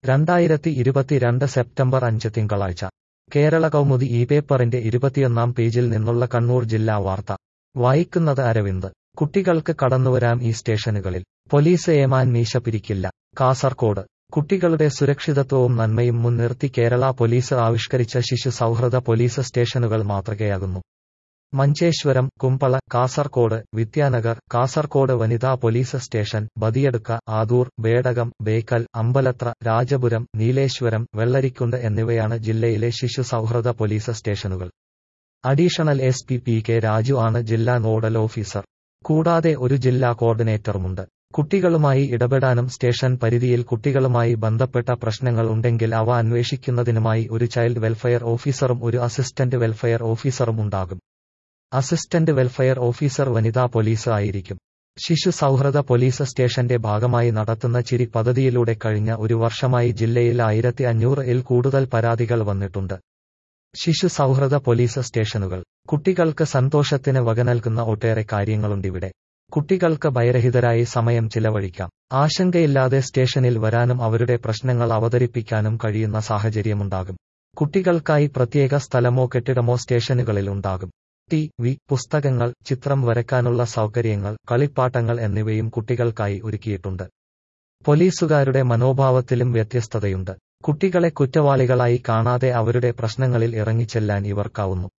രണ്ടായിരത്തി ഇരുപത്തിരണ്ട് സെപ്റ്റംബർ അഞ്ച് തിങ്കളാഴ്ച കേരള കൗമുദി ഈ പേപ്പറിന്റെ ഇരുപത്തിയൊന്നാം പേജിൽ നിന്നുള്ള കണ്ണൂർ ജില്ലാ വാർത്ത വായിക്കുന്നത് അരവിന്ദ് കുട്ടികൾക്ക് കടന്നുവരാം ഈ സ്റ്റേഷനുകളിൽ പോലീസ് ഏമാൻ മീശ പിരിക്കില്ല കാസർകോട് കുട്ടികളുടെ സുരക്ഷിതത്വവും നന്മയും മുൻനിർത്തി കേരള പോലീസ് ആവിഷ്കരിച്ച ശിശു സൗഹൃദ പോലീസ് സ്റ്റേഷനുകൾ മാതൃകയാകുന്നു മഞ്ചേശ്വരം കുമ്പള കാസർകോട് വിദ്യാനഗർ കാസർകോട് വനിതാ പോലീസ് സ്റ്റേഷൻ ബദിയടുക്ക ആദൂർ ബേടകം ബേക്കൽ അമ്പലത്ര രാജപുരം നീലേശ്വരം വെള്ളരിക്കുണ്ട് എന്നിവയാണ് ജില്ലയിലെ ശിശു സൗഹൃദ പോലീസ് സ്റ്റേഷനുകൾ additional S P P K Raju ആണ് ജില്ലാ നോഡൽ ഓഫീസർ കൂടാതെ ഒരു ജില്ലാ കോർഡിനേറ്ററുമുണ്ട് കുട്ടികളുമായി ഇടപെടാനും സ്റ്റേഷൻ പരിധിയിൽ കുട്ടികളുമായി ബന്ധപ്പെട്ട പ്രശ്നങ്ങൾ ഉണ്ടെങ്കിൽ അവ അന്വേഷിക്കുന്നതിനുമായി ഒരു ചൈൽഡ് വെൽഫെയർ ഓഫീസറും ഒരു അസിസ്റ്റന്റ് വെൽഫെയർ ഓഫീസറും ഉണ്ടാകും അസിസ്റ്റന്റ് വെൽഫെയർ ഓഫീസർ വനിതാ പോലീസ് ആയിരിക്കും ശിശു സൗഹൃദ പോലീസ് സ്റ്റേഷന്റെ ഭാഗമായി നടത്തുന്ന ചിരി പദ്ധതിയിലൂടെ കഴിഞ്ഞ ഒരു വർഷമായി ജില്ലയിൽ ആയിരത്തി അഞ്ഞൂറിൽ കൂടുതൽ പരാതികൾ വന്നിട്ടുണ്ട് ശിശു സൗഹൃദ പോലീസ് സ്റ്റേഷനുകൾ കുട്ടികൾക്ക് സന്തോഷത്തിന് വക നൽകുന്ന ഒട്ടേറെ കാര്യങ്ങളുണ്ടിവിടെ കുട്ടികൾക്ക് ഭയരഹിതരായി സമയം ചിലവഴിക്കാം ആശങ്കയില്ലാതെ സ്റ്റേഷനിൽ വരാനും അവരുടെ പ്രശ്നങ്ങൾ അവതരിപ്പിക്കാനും കഴിയുന്ന സാഹചര്യമുണ്ടാകും കുട്ടികൾക്കായി പ്രത്യേക സ്ഥലമോ കെട്ടിടമോ സ്റ്റേഷനുകളിൽ ഉണ്ടാകും ടി വി പുസ്തകങ്ങൾ ചിത്രം വരയ്ക്കാനുള്ള സൗകര്യങ്ങൾ കളിപ്പാട്ടങ്ങൾ എന്നിവയും കുട്ടികൾക്കായി ഒരുക്കിയിട്ടുണ്ട് പോലീസുകാരുടെ മനോഭാവത്തിലും വ്യത്യസ്തതയുണ്ട് കുട്ടികളെ കുറ്റവാളികളായി കാണാതെ അവരുടെ പ്രശ്നങ്ങളിൽ ഇറങ്ങിച്ചെല്ലാൻ ഇവർക്കാവുന്നു